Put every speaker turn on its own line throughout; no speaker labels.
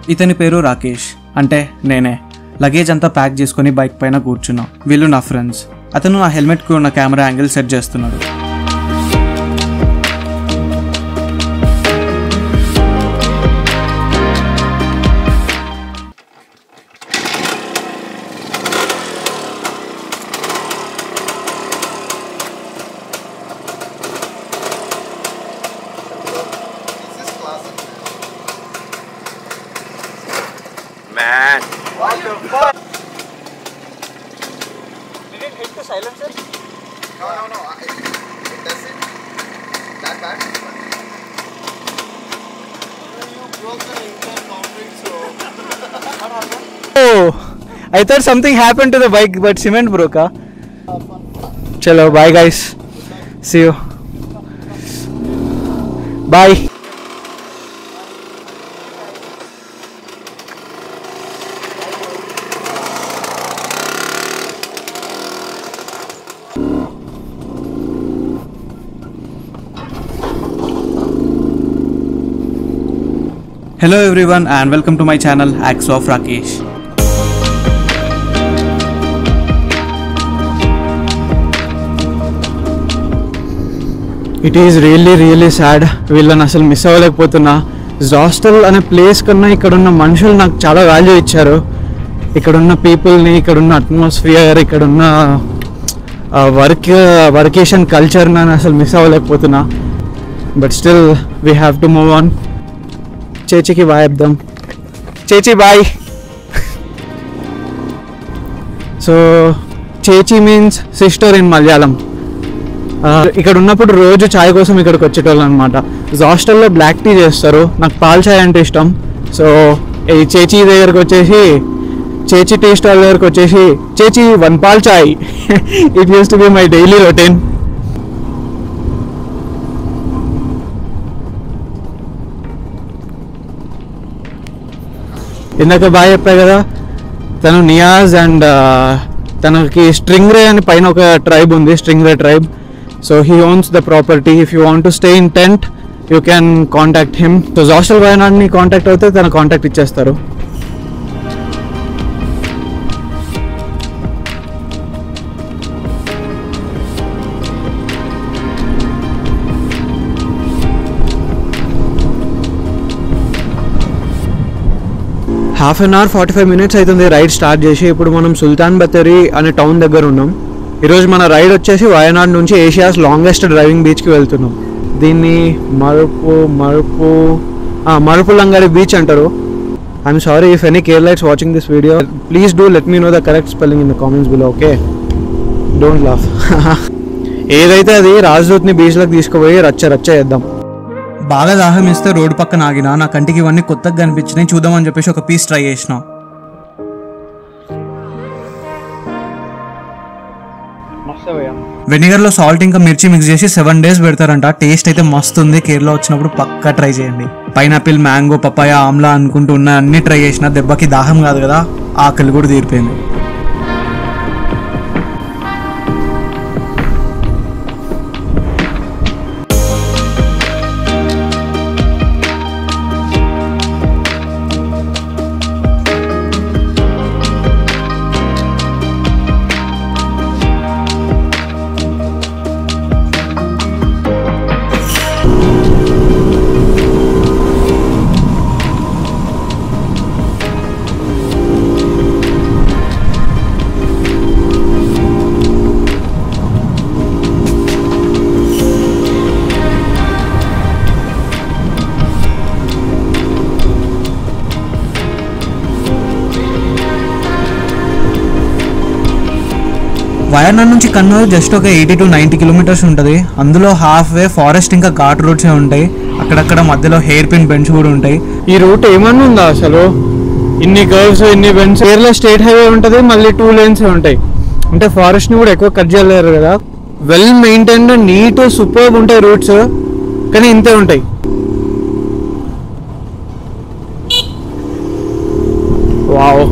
ఇతని పేరు రాకేష్ అంటే నేనే లగేజ్ అంతా ప్యాక్ చేసుకొని బైక్ పైన కూర్చున్నా వీళ్ళు నా ఫ్రెండ్స్ అతను నా హెల్మెట్కి ఉన్న కెమెరా యాంగిల్ సెట్ చేస్తున్నాడు
This is classic.
Man.
What the fuck?
Did it hit the silencer?
No, no, no. I, it doesn't. That bad. You broke the intercom so.
Oh, I thought something happened to the bike, but cement broke. Huh? Chalo, bye guys. See you. Bye. Hello everyone and welcome to my channel Acts of Rakesh. It is really really sad వీళ్ళని అసలు miss అవ్వలేకపోతున్నా hostel అనే place కన్నా ఇక్కడ ఉన్న మనుషులు నాకు చాలా వాల్యూ ఇచ్చారు ఇక్కడున్న పీపుల్ని ఇక్కడున్న అట్మాస్ఫియర్ ఇక్కడున్న వర్క్ వర్కేషన్ కల్చర్ నేను అసలు మిస్ అవ్వలేకపోతున్నా but still we have to move on చేచికి బాయ్ చెప్దాం చేచి బాయ్ సో చేచి మీన్స్ సిస్టర్ ఇన్ మలయాళం ఆ, ఇక్కడ ఉన్నప్పుడు రోజు చాయ్ కోసం ఇక్కడికి వచ్చేటోళ్ళు అనమాట హాస్టల్లో బ్లాక్ టీ చేస్తారు నాకు పాల్ చాయ్ అంటే ఇష్టం సో ఈ చేచి దగ్గరకు వచ్చేసి చేచి టీ స్టాల్ దగ్గరకు వచ్చేసి చేచి వన్ పాల్ చాయ్ it used to be my daily routine ఇందాక బాగా చెప్పా కదా తను నియాజ్ అండ్ తనకి స్ట్రింగ్ రే అని పైన ఒక ట్రైబ్ ఉంది string ray tribe so he owns the property if you want to stay in tent you can contact him so hostel వయనాడ్ని కాంటాక్ట్ అవుతే తన కాంటాక్ట్ ఇచ్చేస్తారు half an hour forty five minutes అవుతుంది ride start చేసి ఇప్పుడు మనం సుల్తాన్ బത്തേరి అనే town దగ్గర ఉన్నాం ఈరోజు మన రైడ్ వచ్చేసి వయనాడ్ నుంచి ఏషియాస్ లాంగెస్ట్ డ్రైవింగ్ బీచ్కి వెళ్తున్నాం దీన్ని మరుపు మరుపు ఆ, మరుపు లంగారి బీచ్ అంటారు I'm sorry if any Keralites watching this video please do let me know the correct spelling in the comments below okay don't laugh ఏదైతే అది రాజదూత్ని బీచ్లోకి తీసుకుపోయి రచ్చ రచ్చ చేద్దాం బాగా దాహం ఇస్తే రోడ్డు పక్కన ఆగిన నా కంటికి ఇవన్నీ కొత్తగా కనిపించినాయి చూద్దామని చెప్పేసి ఒక పీస్ ట్రై చేసిన వెనిగర్ లో సాల్ట్ ఇంకా మిర్చి మిక్స్ చేసి సెవెన్ డేస్ పెడతారంట టేస్ట్ అయితే మస్తు ఉంది కేరళ వచ్చినప్పుడు పక్కా ట్రై చేయండి పైనాపిల్ మ్యాంగో పపాయ ఆమ్లా అనుకుంటూ ఉన్న అన్ని ట్రై చేసిన దెబ్బకి దాహం కాదు కదా ఆకలి కూడా తీరిపోయింది వయనాడ్ నుంచి కన్నూరు జస్ట్ ఒక ఎయిటీ టు నైంటీ కిలోమీటర్స్ ఉంటుంది అందులో హాఫ్ వే ఫారెస్ట్ ఇంకా ఘాట్ రూట్సే ఉంటాయి అక్కడక్కడ మధ్యలో హెయిర్ పిన్ బెంచ్ కూడా ఉంటాయి ఈ రూట్ ఏమన్నా ఉందా అసలు ఇన్ని కర్వ్స్ ఇన్ని బెంచ్ కేరళ స్టేట్ హైవే ఉంటుంది మళ్ళీ టూ లేన్స్ ఉంటాయి అంటే ఫారెస్ట్ని కూడా ఎక్కువ కట్ చేయలేరు కదా వెల్ మెయింటైన్డ్ నీట్ సూపర్ ఉంటాయి రూట్స్ కానీ ఇంతే ఉంటాయి వావ్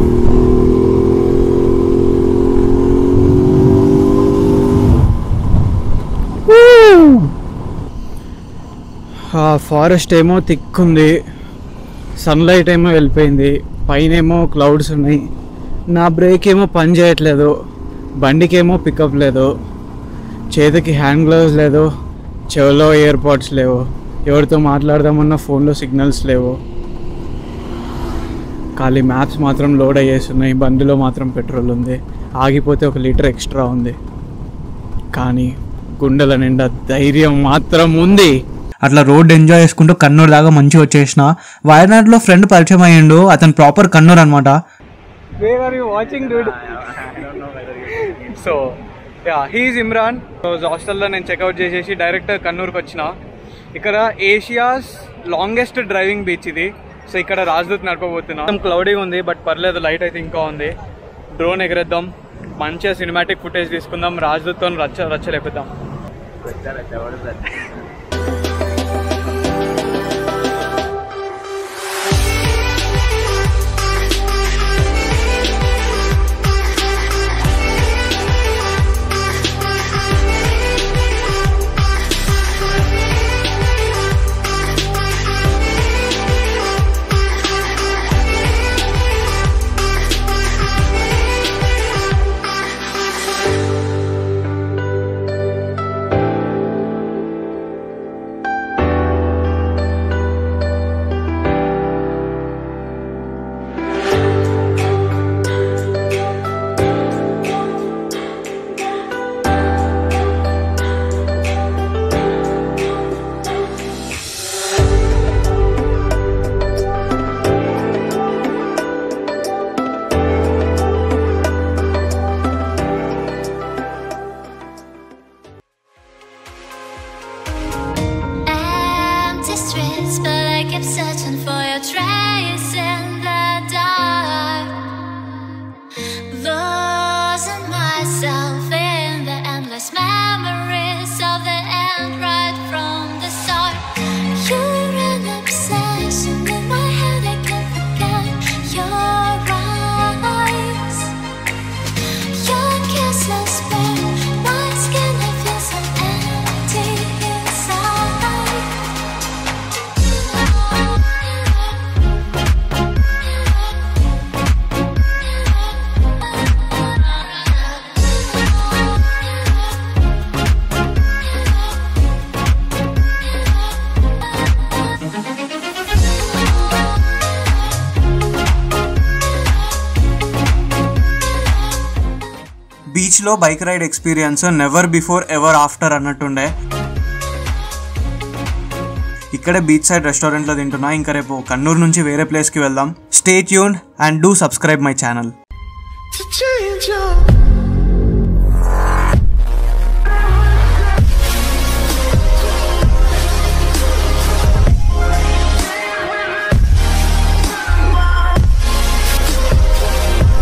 ఫారెస్ట్ ఏమో థిక్ ఉంది సన్లైట్ ఏమో వెళ్ళిపోయింది పైన ఏమో క్లౌడ్స్ ఉన్నాయి నా బ్రేక్ ఏమో పని చేయట్లేదు బండికి ఏమో పికప్ లేదు చేతికి హ్యాండ్ గ్లౌస్ లేదు చెవిలో ఇయర్ పాడ్స్ లేవు ఎవరితో మాట్లాడదామన్నా ఫోన్లో సిగ్నల్స్ లేవు ఖాళీ మ్యాప్స్ మాత్రం లోడ్ అయ్యేస్తున్నాయి బండిలో మాత్రం పెట్రోల్ ఉంది ఆగిపోతే ఒక లీటర్ ఎక్స్ట్రా ఉంది కానీ గుండెల నిండా ధైర్యం మాత్రం ఉంది అట్లా రోడ్ ఎంజాయ్ చేసుకుంటూ కన్నూరు దాకా మంచిగా వచ్చేసిన వయనాడులో ఫ్రెండ్ పరిచయం అయ్యిండు అతను ప్రాపర్ కన్నూరు అనమాట where are you watching dude so yeah he's Imran రోజు హాస్టల్లో నేను చెక్అవుట్ చేసేసి డైరెక్ట్ కన్నూరుకి వచ్చిన ఇక్కడ ఏషియాస్ లాంగెస్ట్ డ్రైవింగ్ బీచ్ ఇది సో ఇక్కడ రాజదూత్ నడపబోతున్నా క్లౌడీగా ఉంది బట్ పర్లేదు లైట్ అయితే ఇంకా ఉంది డ్రోన్ ఎగరేద్దాం మంచిగా సినిమాటిక్ ఫుటేజ్ తీసుకుందాం రాజదూత్తో రచ్చ రచ్చ లేపుదాం
Empty streets, but I keep searching for your trace in the dark. Losing myself in the endless memories of the end right from the start. You're an obsession in my head, I can't forget your eyes. Your kisses burn my skin, I feel so empty inside.
బీచ్లో bike ride experience never before ever after అన్నట్టుండే ఇక్కడే beach side రెస్టారెంట్లో తింటున్నా ఇంకా రేపు కన్నూరు నుంచి వేరే ప్లేస్కి వెళ్దాం stay tune and do subscribe my channel
To change your